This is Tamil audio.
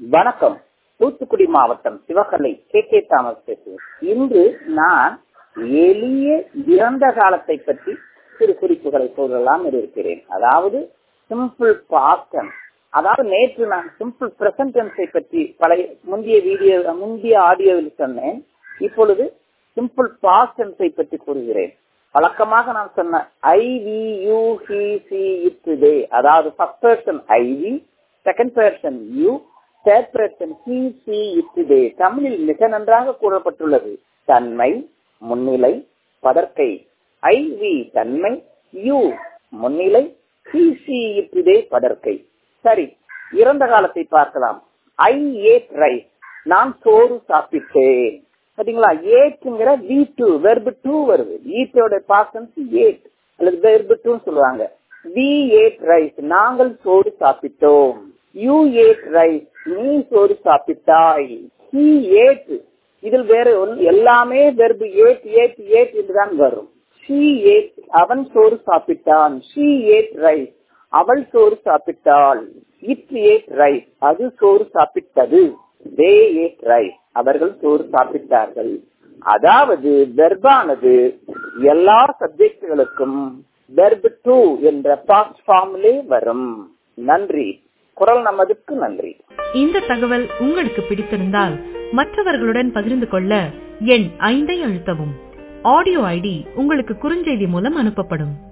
வணக்கம் தூத்துக்குடி மாவட்டம் சிவகலை கே கே தாமஸ் பேசுகிறேன் இன்று நான் எளிய இறந்த காலத்தை பற்றி சிறு குறிப்புகளை சொல்லலாம் இருக்கிறேன் அதாவது சிம்பிள் பாஸ்டன் அதாவது நேற்று நான் சிம்பிள் பிரசன்டென்ஸை பற்றி பழைய முந்தைய வீடியோ முந்தைய ஆடியோவில் சொன்னேன் இப்பொழுது சிம்பிள் பாஸ்டன்ஸை பற்றி கூறுகிறேன் வழக்கமாக நான் சொன்ன I we you he she it they அதாவது first person I we second person you third person he she it they தமிழில் மிக நன்றாக கூறப்பட்டுள்ளது தன்மை முன்னிலை பதற்கை ஐ வி தன்மை யூ முன்னிலை ஹி சி இட் டே பதற்கை சரி இறந்த காலத்தை பார்க்கலாம் ஐ ஏட் ரைஸ் நான் சோறு சாப்பிட்டேன் பாத்தீங்களா ஏட்டுங்கிற வி டூ வெர்பு டூ வருது ஈட்டோட பாசன்ஸ் ஏட் அல்லது வெர்பு டூ சொல்லுவாங்க வி ஏட் ரைஸ் நாங்கள் சோறு சாப்பிட்டோம் யூ ஏட் ரைஸ் நீ சோறு சாப்பிட்டாய் ஹி ஏட் இதில் வேற எல்லாமே வெர்பு ஏட் ஏட் ஏட் என்றுதான் வரும் ஷீ ஏட் அவன் சோறு சாப்பிட்டான் ஷீ ஏட் ரைஸ் அவள் சோறு சாப்பிட்டாள் இட் ஏட் ரைஸ் அது சோறு சாப்பிட்டது தே ஏட் ரைஸ் அவர்கள் சோறு சாப்பிட்டார்கள் அதாவது வெர்பானது எல்லா சப்ஜெக்டுகளுக்கும் வெர்பு டூ என்ற பாஸ்ட் ஃபார்ம்லே வரும் நன்றி குரல் நமதுக்கு நன்றி இந்த தகவல் உங்களுக்கு பிடித்திருந்தால் மற்றவர்களுடன் பகிர்ந்து கொள்ள எண் ஐந்தை அழுத்தவும் ஆடியோ ஐடி உங்களுக்கு குறுஞ்செய்தி மூலம் அனுப்பப்படும்